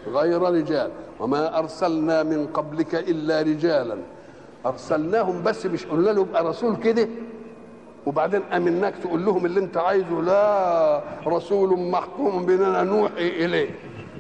غير رجال وما ارسلنا من قبلك الا رجالا ارسلناهم بس مش قلنا له ابقى رسول كده وبعدين امناك تقول لهم اللي انت عايزه لا رسول محكوم باننا نوحي اليه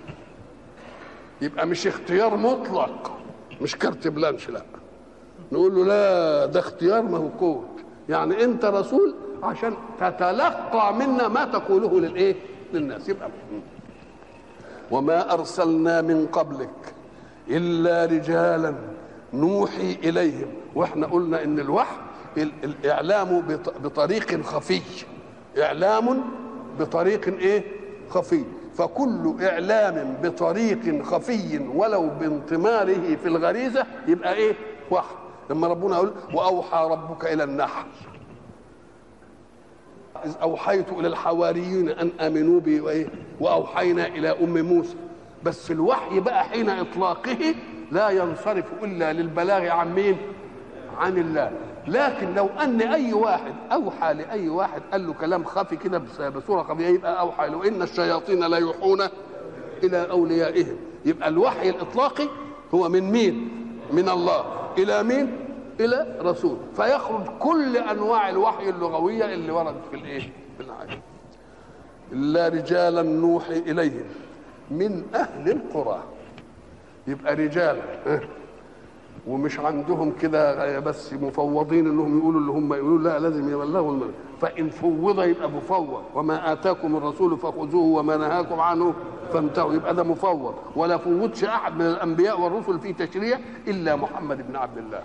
يبقى مش اختيار مطلق مش كارت بلانش لا نقول له لا ده اختيار موقوت يعني انت رسول عشان تتلقى منا ما تقوله للايه للناس يبقى وما ارسلنا من قبلك الا رجالا نوحي اليهم واحنا قلنا ان الوحي الاعلام بطريق خفي اعلام بطريق ايه خفي فكل اعلام بطريق خفي ولو بانطماره في الغريزه يبقى ايه وحي لما ربنا يقول واوحى ربك الى النحل إذ أوحيت إلى الحواريين أن آمنوا بي وإيه؟ وأوحينا إلى أم موسى بس الوحي بقى حين إطلاقه لا ينصرف إلا للبلاغ عن مين؟ عن الله لكن لو أن أي واحد أوحى لأي واحد قال له كلام خفي كده بصورة خفية يبقى أوحى له إن الشياطين لا يوحون إلى أوليائهم يبقى الوحي الإطلاقي هو من مين؟ من الله إلى مين؟ الى رسول فيخرج كل انواع الوحي اللغويه اللي وردت في الايه في الايه الا رجالا نوحي اليهم من اهل القرى يبقى رجال ومش عندهم كده بس مفوضين انهم يقولوا اللي هم يقولوا لا لازم يبلغوا الملك فان فوض يبقى مفوض وما اتاكم الرسول فخذوه وما نهاكم عنه فانتهوا يبقى ده مفوض ولا فوضش احد من الانبياء والرسل في تشريع الا محمد بن عبد الله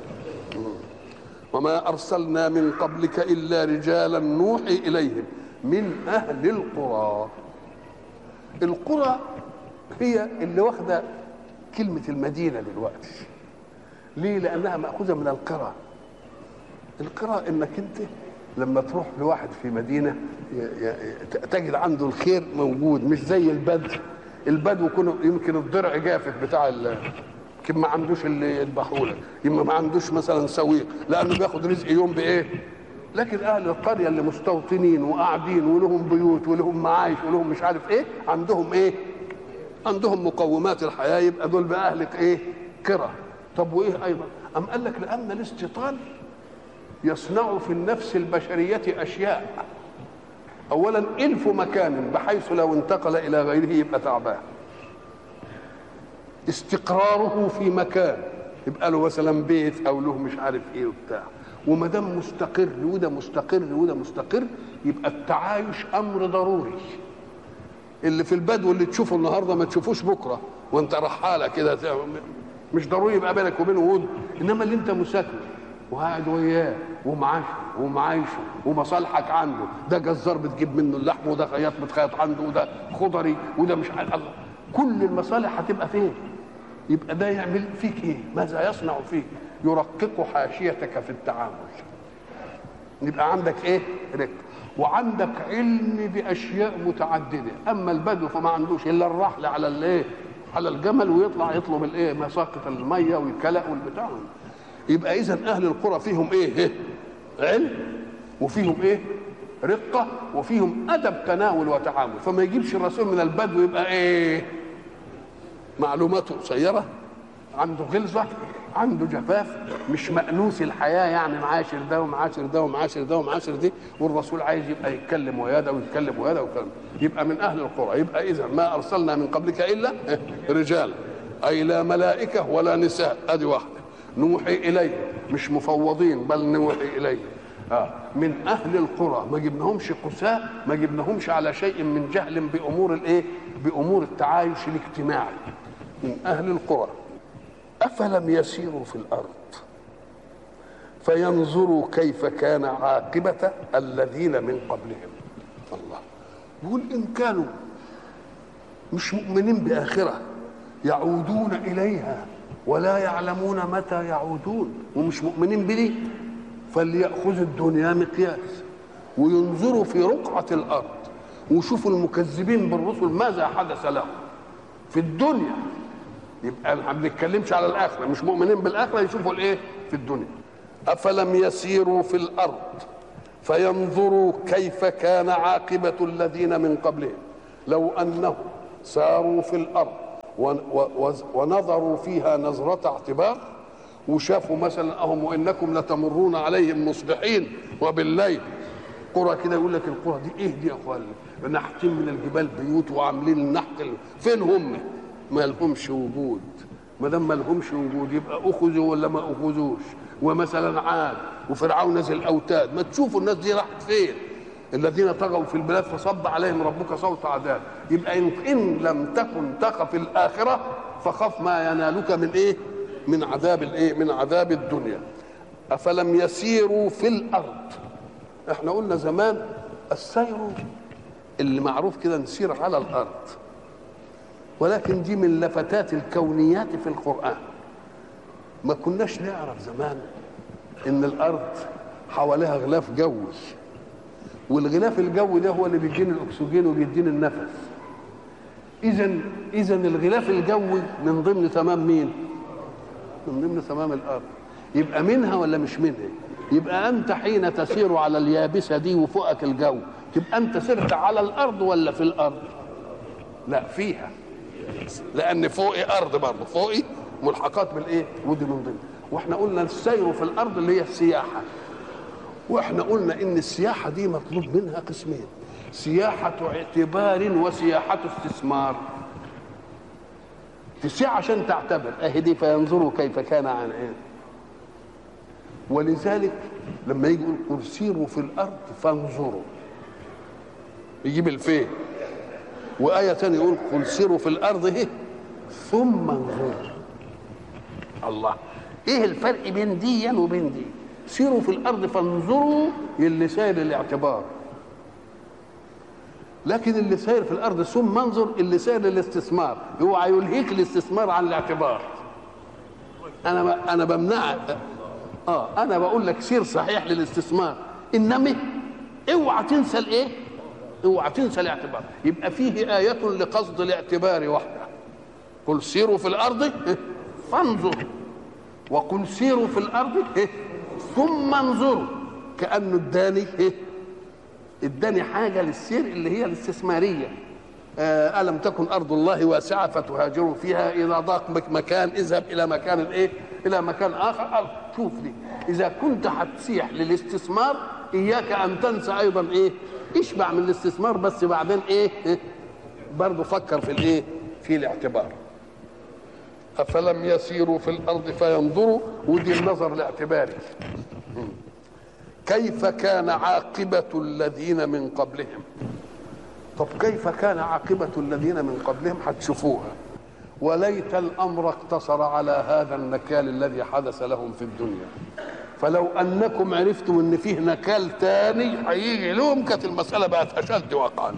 وما ارسلنا من قبلك الا رجالا نوحي اليهم من اهل القرى القرى هي اللي واخده كلمه المدينه دلوقتي ليه لانها ماخوذه من القرى القرى انك انت لما تروح لواحد في مدينه تجد عنده الخير موجود مش زي البدو البدو كانوا يمكن الضرع جافف بتاع يمكن ما عندوش اللي يذبحوا لك يمكن ما عندوش مثلا سويق لانه بياخد رزق يوم بايه لكن اهل القريه اللي مستوطنين وقاعدين ولهم بيوت ولهم معايش ولهم مش عارف ايه عندهم ايه عندهم مقومات الحياه يبقى دول بقى اهل ايه كره طب وايه ايضا ام قال لك لان الاستيطان يصنع في النفس البشريه اشياء اولا الف مكان بحيث لو انتقل الى غيره يبقى تعبان استقراره في مكان يبقى له مثلا بيت او له مش عارف ايه وبتاع وما دام مستقر وده مستقر وده مستقر يبقى التعايش امر ضروري اللي في البدو اللي تشوفه النهارده ما تشوفوش بكره وانت رحاله كده مش ضروري يبقى بينك وبينه ود انما اللي انت مساكن وقاعد وياه ومعاشه ومعايشه ومصالحك عنده ده جزار بتجيب منه اللحم وده خياط بتخيط عنده وده خضري وده مش عارف الله كل المصالح هتبقى فين يبقى ده يعمل فيك ايه ماذا يصنع فيك يرقق حاشيتك في التعامل يبقى عندك ايه رق وعندك علم باشياء متعدده اما البدو فما عندوش الا الرحل على الايه على الجمل ويطلع يطلب الايه مساقط الميه والكلأ والبتاع يبقى اذا اهل القرى فيهم ايه, إيه؟ علم وفيهم ايه رقه وفيهم ادب تناول وتعامل فما يجيبش الرسول من البدو يبقى ايه معلوماته قصيره عنده غلظه عنده جفاف مش مأنوس الحياه يعني معاشر ده ومعاشر ده ومعاشر ده ومعاشر دي والرسول عايز يبقى يتكلم ويا ده ويتكلم ويا ده ويتكلم يبقى من اهل القرى يبقى اذا ما ارسلنا من قبلك الا رجال اي لا ملائكه ولا نساء ادي واحده نوحي اليه مش مفوضين بل نوحي اليه آه. من اهل القرى ما جبناهمش قساء ما جبناهمش على شيء من جهل بامور الايه بامور التعايش الاجتماعي من اهل القرى افلم يسيروا في الارض فينظروا كيف كان عاقبه الذين من قبلهم الله يقول ان كانوا مش مؤمنين باخره يعودون اليها ولا يعلمون متى يعودون ومش مؤمنين بدي فليأخذوا الدنيا مقياس وينظروا في رقعة الأرض ويشوفوا المكذبين بالرسل ماذا حدث لهم في الدنيا يبقى ما بنتكلمش على الآخرة مش مؤمنين بالآخرة يشوفوا الإيه في الدنيا أفلم يسيروا في الأرض فينظروا كيف كان عاقبة الذين من قبلهم لو أنهم ساروا في الأرض ونظروا فيها نظرة اعتبار وشافوا مثلا اهم وانكم لتمرون عليهم مصبحين وبالليل قرى كده يقول لك القرى دي ايه دي يا اخوان نحت من الجبال بيوت وعاملين النحت فين هم ما لهمش وجود ما دام ما لهمش وجود يبقى اخذوا ولا ما اخذوش ومثلا عاد وفرعون نزل اوتاد ما تشوفوا الناس دي راحت فين الذين طغوا في البلاد فصب عليهم ربك صوت عذاب يبقى إن, ان لم تكن تخف الاخره فخف ما ينالك من ايه من عذاب الايه من عذاب الدنيا افلم يسيروا في الارض احنا قلنا زمان السير اللي معروف كده نسير على الارض ولكن دي من لفتات الكونيات في القران ما كناش نعرف زمان ان الارض حواليها غلاف جوي والغلاف الجوي ده هو اللي بيديني الاكسجين وبيديني النفس اذا اذا الغلاف الجوي من ضمن تمام مين من ضمن تمام الارض يبقى منها ولا مش منها يبقى انت حين تسير على اليابسه دي وفوقك الجو تبقى انت سرت على الارض ولا في الارض لا فيها لان فوقي ارض برضه فوقي ملحقات بالايه ودي من ضمن واحنا قلنا السير في الارض اللي هي السياحه واحنا قلنا ان السياحه دي مطلوب منها قسمين سياحه اعتبار وسياحه استثمار تسيح عشان تعتبر اهدي فينظروا كيف كان عن عين ولذلك لما يجي يقول قل سيروا في الارض فانظروا يجيب الفين وآية ثانية يقول قل سيروا في الأرض إيه ثم انظروا الله إيه الفرق بين دي وبين دي سيروا في الأرض فانظروا اللي ساير الاعتبار لكن اللي ساير في الأرض ثم انظر اللي ساير للاستثمار اوعى يلهيك الاستثمار عن الاعتبار أنا أنا بمنع اه انا بقول لك سير صحيح للاستثمار انما اوعى تنسى الايه اوعى تنسى الاعتبار يبقى فيه آية لقصد الاعتبار وحده قل سيروا في الأرض فانظروا وقل سيروا في الأرض ثم انظروا كأنه اداني اداني حاجة للسير اللي هي الاستثمارية آه ألم تكن أرض الله واسعة فتهاجروا فيها إذا ضاق بك مكان اذهب إلى مكان الإيه؟ إلى مكان آخر أرض شوف دي إذا كنت هتسيح للاستثمار إياك أن تنسى أيضا إيه؟ اشبع من الاستثمار بس بعدين إيه؟ إيه؟ برضه فكر في الإيه؟ في الاعتبار أفلم يسيروا في الأرض فينظروا ودي النظر الاعتباري كيف كان عاقبة الذين من قبلهم طب كيف كان عاقبة الذين من قبلهم هتشوفوها وليت الأمر اقتصر على هذا النكال الذي حدث لهم في الدنيا فلو أنكم عرفتم أن فيه نكال تاني هيجي لهم كانت المسألة بقت أشد وقعا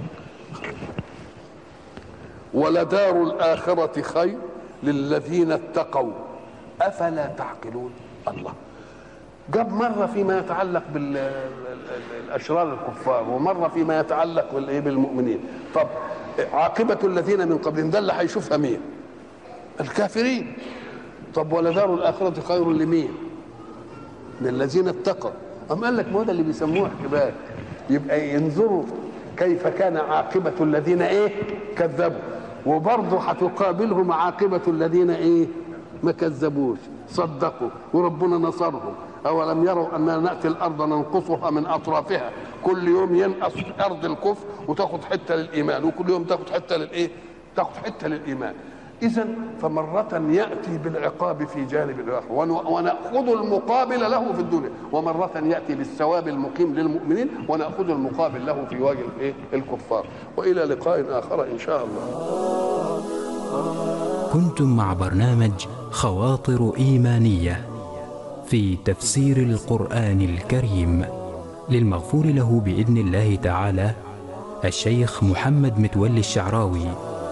ولدار الآخرة خير للذين اتقوا أفلا تعقلون الله جاب مرة فيما يتعلق بالأشرار الكفار ومرة فيما يتعلق بالمؤمنين طب عاقبة الذين من قبلهم ده اللي هيشوفها مين الكافرين طب ولدار الآخرة خير لمين للذين اتقوا أم قال لك ما هو ده اللي بيسموه احتباك يبقى ينظروا كيف كان عاقبة الذين ايه كذبوا وبرضه هتقابلهم عاقبة الذين ايه ما كذبوش صدقوا وربنا نصرهم أولم يروا أننا نأتي الأرض ننقصها من أطرافها كل يوم ينقص أرض الكفر وتاخد حتة للإيمان وكل يوم تاخد حتة للإيه تاخد حتة للإيمان إذا فمرة يأتي بالعقاب في جانب الآخر ونأخذ المقابل له في الدنيا ومرة يأتي بالثواب المقيم للمؤمنين ونأخذ المقابل له في وجه الإيه الكفار وإلى لقاء آخر إن شاء الله كنتم مع برنامج خواطر إيمانية في تفسير القرآن الكريم للمغفور له بإذن الله تعالى الشيخ محمد متولي الشعراوي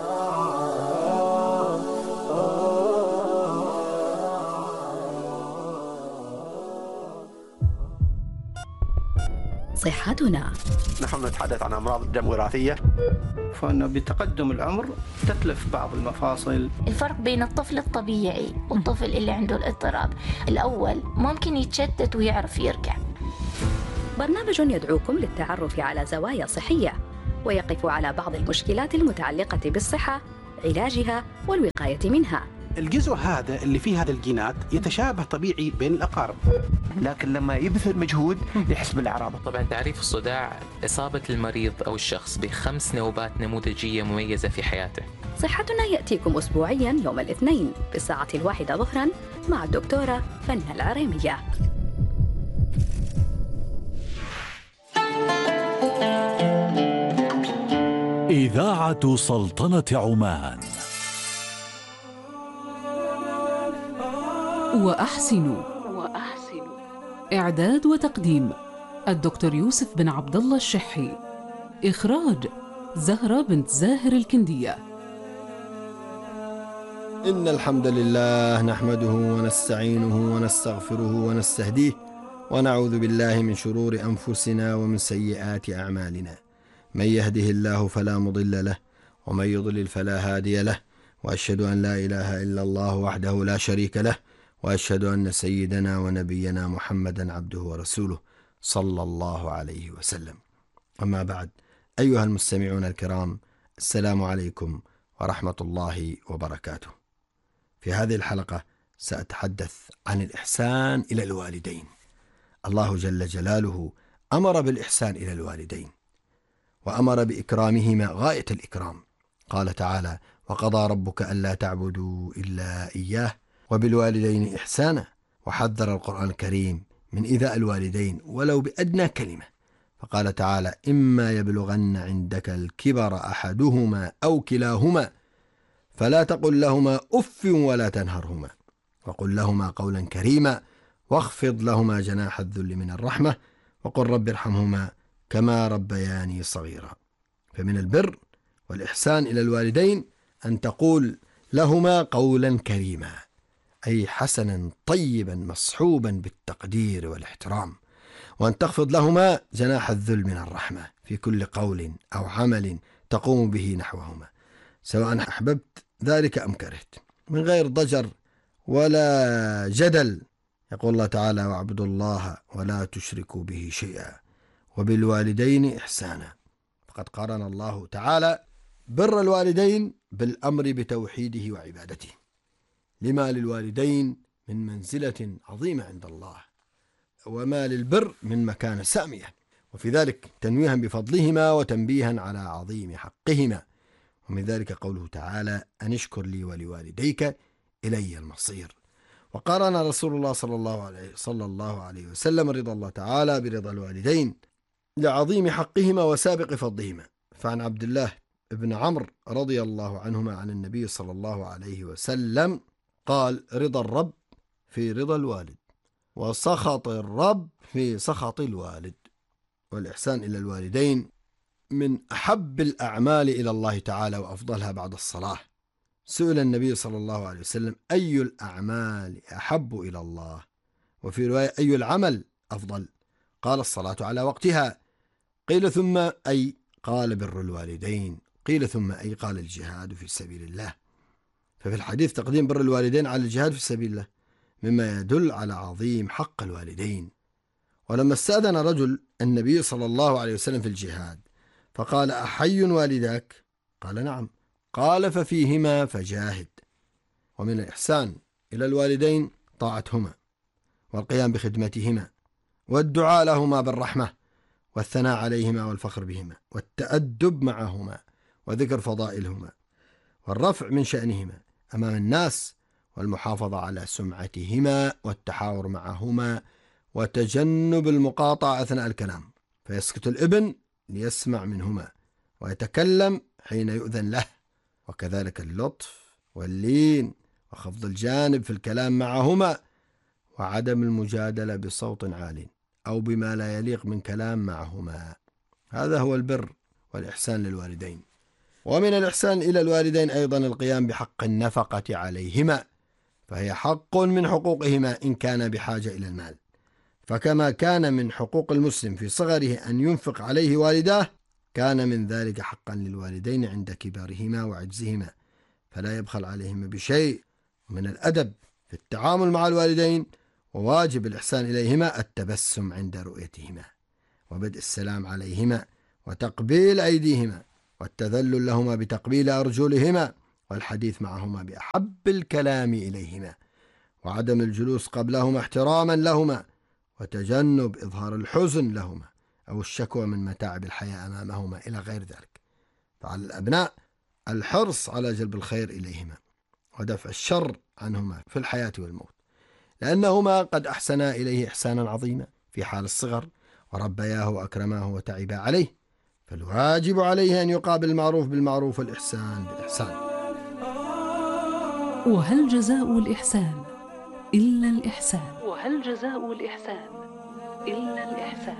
صحتنا نحن نتحدث عن امراض الدم وراثيه فانه بتقدم العمر تتلف بعض المفاصل الفرق بين الطفل الطبيعي والطفل اللي عنده الاضطراب الاول ممكن يتشتت ويعرف يركع برنامج يدعوكم للتعرف على زوايا صحيه ويقف على بعض المشكلات المتعلقه بالصحه علاجها والوقاية منها الجزء هذا اللي فيه هذه الجينات يتشابه طبيعي بين الأقارب لكن لما يبذل مجهود يحس بالأعراض طبعا تعريف الصداع إصابة المريض أو الشخص بخمس نوبات نموذجية مميزة في حياته صحتنا يأتيكم أسبوعيا يوم الاثنين بالساعة الواحدة ظهرا مع الدكتورة فنة العريمية إذاعة سلطنة عمان وأحسنوا وأحسنوا إعداد وتقديم الدكتور يوسف بن عبد الله الشحي إخراج زهرة بنت زاهر الكندية إن الحمد لله نحمده ونستعينه ونستغفره ونستهديه ونعوذ بالله من شرور أنفسنا ومن سيئات أعمالنا من يهده الله فلا مضل له ومن يضلل فلا هادي له وأشهد أن لا إله إلا الله وحده لا شريك له وأشهد أن سيدنا ونبينا محمدا عبده ورسوله صلى الله عليه وسلم أما بعد أيها المستمعون الكرام السلام عليكم ورحمة الله وبركاته في هذه الحلقة سأتحدث عن الإحسان إلى الوالدين الله جل جلاله أمر بالإحسان إلى الوالدين وأمر بإكرامهما غاية الإكرام قال تعالى وقضى ربك ألا تعبدوا إلا إياه وبالوالدين إحسانا وحذر القرآن الكريم من إيذاء الوالدين ولو بأدنى كلمة فقال تعالى إما يبلغن عندك الكبر أحدهما أو كلاهما فلا تقل لهما أف ولا تنهرهما وقل لهما قولا كريما واخفض لهما جناح الذل من الرحمة وقل رب ارحمهما كما ربياني صغيرا فمن البر والإحسان إلى الوالدين أن تقول لهما قولا كريما أي حسنا طيبا مصحوبا بالتقدير والاحترام وأن تخفض لهما جناح الذل من الرحمة في كل قول أو عمل تقوم به نحوهما سواء أحببت ذلك أم كرهت من غير ضجر ولا جدل يقول الله تعالى واعبدوا الله ولا تشركوا به شيئا وبالوالدين إحسانا فقد قارن الله تعالى بر الوالدين بالأمر بتوحيده وعبادته لما للوالدين من منزلة عظيمة عند الله وما للبر من مكانة سامية وفي ذلك تنويها بفضلهما وتنبيها على عظيم حقهما ومن ذلك قوله تعالى أن اشكر لي ولوالديك إلي المصير وقارن رسول الله صلى الله عليه صلى الله عليه وسلم رضا الله تعالى برضا الوالدين لعظيم حقهما وسابق فضلهما فعن عبد الله بن عمرو رضي الله عنهما عن النبي صلى الله عليه وسلم قال رضا الرب في رضا الوالد وسخط الرب في سخط الوالد والإحسان إلى الوالدين من أحب الأعمال إلى الله تعالى وأفضلها بعد الصلاة سئل النبي صلى الله عليه وسلم أي الأعمال أحب إلى الله وفي رواية أي العمل أفضل قال الصلاة على وقتها قيل ثم أي قال بر الوالدين قيل ثم أي قال الجهاد في سبيل الله ففي الحديث تقديم بر الوالدين على الجهاد في سبيل الله مما يدل على عظيم حق الوالدين ولما استأذن رجل النبي صلى الله عليه وسلم في الجهاد فقال أحي والداك قال نعم قال ففيهما فجاهد ومن الإحسان إلى الوالدين طاعتهما والقيام بخدمتهما والدعاء لهما بالرحمة والثناء عليهما والفخر بهما والتأدب معهما وذكر فضائلهما والرفع من شأنهما أمام الناس والمحافظة على سمعتهما والتحاور معهما وتجنب المقاطعة أثناء الكلام فيسكت الابن ليسمع منهما ويتكلم حين يؤذن له وكذلك اللطف واللين وخفض الجانب في الكلام معهما وعدم المجادلة بصوت عال أو بما لا يليق من كلام معهما هذا هو البر والإحسان للوالدين ومن الإحسان إلى الوالدين أيضا القيام بحق النفقة عليهما فهي حق من حقوقهما إن كان بحاجة إلى المال فكما كان من حقوق المسلم في صغره أن ينفق عليه والداه كان من ذلك حقا للوالدين عند كبارهما وعجزهما فلا يبخل عليهما بشيء من الأدب في التعامل مع الوالدين وواجب الإحسان إليهما التبسم عند رؤيتهما وبدء السلام عليهما وتقبيل أيديهما والتذلل لهما بتقبيل أرجلهما والحديث معهما بأحب الكلام إليهما وعدم الجلوس قبلهما احتراما لهما وتجنب إظهار الحزن لهما أو الشكوى من متاعب الحياة أمامهما إلى غير ذلك فعلى الأبناء الحرص على جلب الخير إليهما ودفع الشر عنهما في الحياة والموت لأنهما قد أحسنا إليه إحسانا عظيما في حال الصغر وربياه وأكرماه وتعبا عليه فالواجب عليه أن يقابل المعروف بالمعروف والإحسان بالإحسان وهل جزاء الإحسان إلا الإحسان وهل جزاء الإحسان إلا الإحسان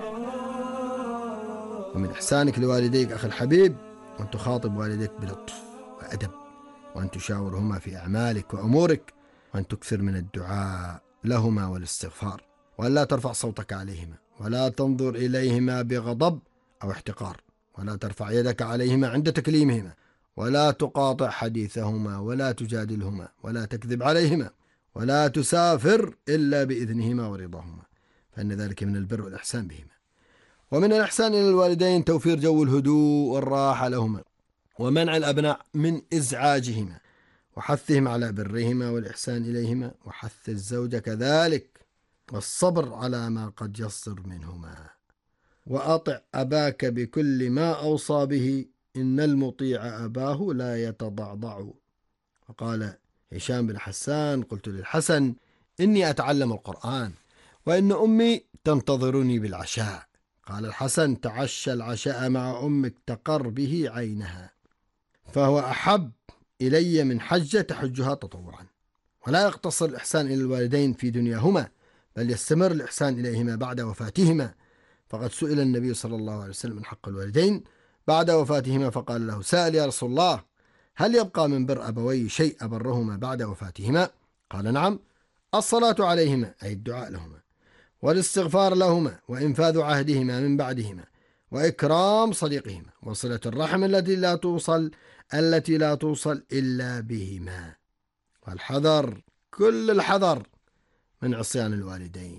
ومن إحسانك لوالديك أخي الحبيب أن تخاطب والديك بلطف وأدب وأن تشاورهما في أعمالك وأمورك وأن تكثر من الدعاء لهما والاستغفار وأن لا ترفع صوتك عليهما ولا تنظر إليهما بغضب أو احتقار ولا ترفع يدك عليهما عند تكليمهما ولا تقاطع حديثهما ولا تجادلهما ولا تكذب عليهما ولا تسافر إلا بإذنهما ورضاهما فإن ذلك من البر والإحسان بهما ومن الإحسان إلى الوالدين توفير جو الهدوء والراحة لهما ومنع الأبناء من إزعاجهما وحثهم على برهما والإحسان إليهما وحث الزوجة كذلك والصبر على ما قد يصدر منهما وأطع أباك بكل ما أوصى به إن المطيع أباه لا يتضعضع وقال هشام بن حسان قلت للحسن إني أتعلم القرآن وإن أمي تنتظرني بالعشاء قال الحسن تعشى العشاء مع أمك تقر به عينها فهو أحب إلي من حجة تحجها تطوعا ولا يقتصر الإحسان إلى الوالدين في دنياهما بل يستمر الإحسان إليهما بعد وفاتهما فقد سئل النبي صلى الله عليه وسلم من حق الوالدين بعد وفاتهما فقال له سأل يا رسول الله هل يبقى من بر أبوي شيء أبرهما بعد وفاتهما قال نعم الصلاة عليهما أي الدعاء لهما والاستغفار لهما وإنفاذ عهدهما من بعدهما وإكرام صديقهما وصلة الرحم التي لا توصل التي لا توصل إلا بهما والحذر كل الحذر من عصيان الوالدين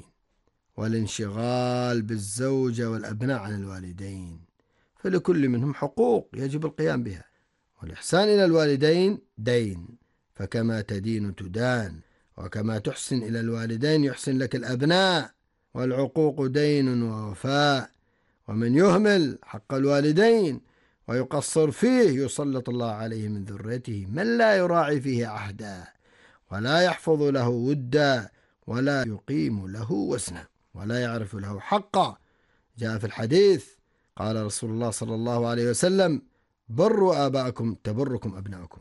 والانشغال بالزوجة والأبناء عن الوالدين فلكل منهم حقوق يجب القيام بها والإحسان إلى الوالدين دين فكما تدين تدان وكما تحسن إلى الوالدين يحسن لك الأبناء والعقوق دين ووفاء ومن يهمل حق الوالدين ويقصر فيه يسلط الله عليه من ذريته من لا يراعي فيه عهدا ولا يحفظ له ودا ولا يقيم له وزنا ولا يعرف له حقا جاء في الحديث قال رسول الله صلى الله عليه وسلم بروا آباءكم تبركم أبناءكم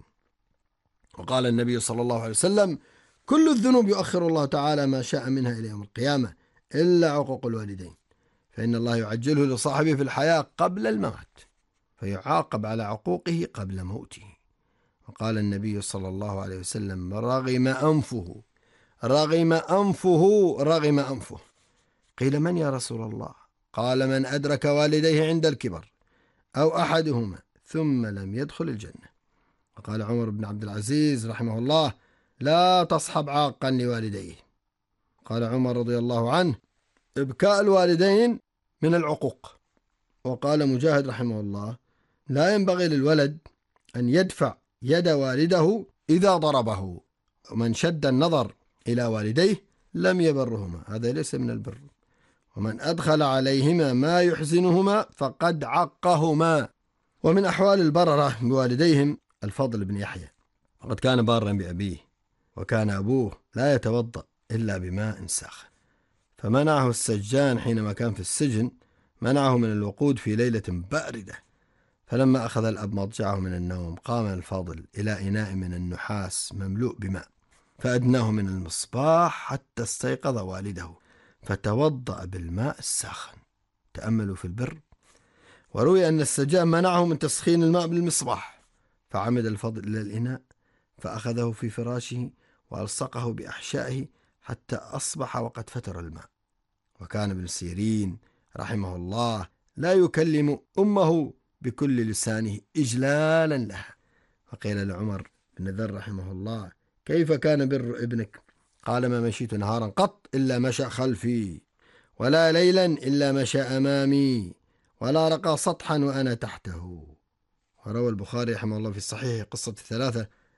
وقال النبي صلى الله عليه وسلم كل الذنوب يؤخر الله تعالى ما شاء منها إلى يوم القيامة إلا عقوق الوالدين فإن الله يعجله لصاحبه في الحياة قبل الموت فيعاقب على عقوقه قبل موته وقال النبي صلى الله عليه وسلم رغم أنفه رغم أنفه رغم أنفه قيل من يا رسول الله قال من أدرك والديه عند الكبر أو أحدهما ثم لم يدخل الجنة وقال عمر بن عبد العزيز رحمه الله لا تصحب عاقا لوالديه قال عمر رضي الله عنه إبكاء الوالدين من العقوق وقال مجاهد رحمه الله لا ينبغي للولد أن يدفع يد والده إذا ضربه ومن شد النظر إلى والديه لم يبرهما هذا ليس من البر ومن أدخل عليهما ما يحزنهما فقد عقهما ومن أحوال البررة بوالديهم الفضل بن يحيى وقد كان بارا بأبيه وكان أبوه لا يتوضأ إلا بماء ساخن فمنعه السجان حينما كان في السجن منعه من الوقود في ليلة باردة فلما أخذ الأب مضجعه من النوم قام الفاضل إلى إناء من النحاس مملوء بماء فأدناه من المصباح حتى استيقظ والده فتوضأ بالماء الساخن تأملوا في البر وروي أن السجان منعه من تسخين الماء بالمصباح فعمد الفضل إلى الإناء فأخذه في فراشه وألصقه بأحشائه حتى أصبح وقد فتر الماء وكان ابن سيرين رحمه الله لا يكلم أمه بكل لسانه إجلالا لها فقيل لعمر بن ذر رحمه الله كيف كان بر ابنك قال ما مشيت نهارا قط إلا مشى خلفي ولا ليلا إلا مشى أمامي ولا رقى سطحا وأنا تحته وروى البخاري رحمه الله في الصحيح قصة الثلاثة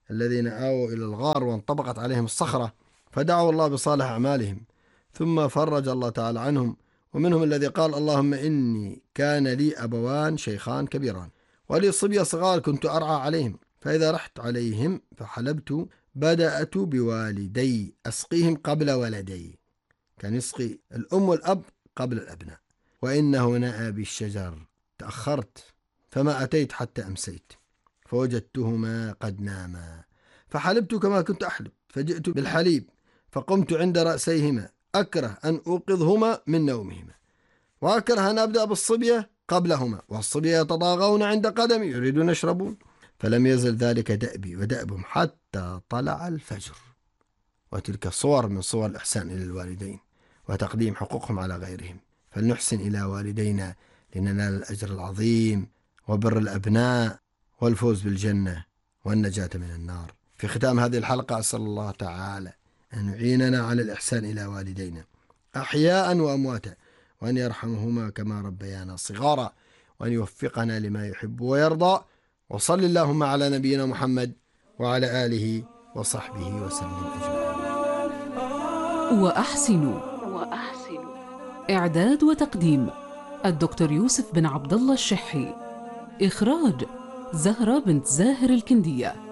الذين آووا إلى الغار وانطبقت عليهم الصخرة فدعوا الله بصالح أعمالهم ثم فرج الله تعالى عنهم ومنهم الذي قال اللهم إني كان لي أبوان شيخان كبيران ولي صبية صغار كنت أرعى عليهم فإذا رحت عليهم فحلبت بدأت بوالدي أسقيهم قبل ولدي كان يسقي الأم والأب قبل الأبناء وإنه نأى بالشجر تأخرت فما أتيت حتى أمسيت فوجدتهما قد ناما فحلبت كما كنت أحلب فجئت بالحليب فقمت عند رأسيهما أكره أن أوقظهما من نومهما وأكره أن أبدأ بالصبية قبلهما والصبية يتضاغون عند قدمي يريدون يشربون فلم يزل ذلك دأبي ودأبهم حتى طلع الفجر وتلك صور من صور الإحسان إلى الوالدين وتقديم حقوقهم على غيرهم فلنحسن إلى والدينا لننال الأجر العظيم وبر الأبناء والفوز بالجنة والنجاة من النار في ختام هذه الحلقة أسأل الله تعالى أن يعيننا على الإحسان إلى والدينا أحياء وأمواتا وأن يرحمهما كما ربيانا صغارا وأن يوفقنا لما يحب ويرضى وصل اللهم على نبينا محمد وعلى آله وصحبه وسلم أجمعين وأحسنوا وأحسنوا إعداد وتقديم الدكتور يوسف بن عبد الله الشحي إخراج زهرة بنت زاهر الكندية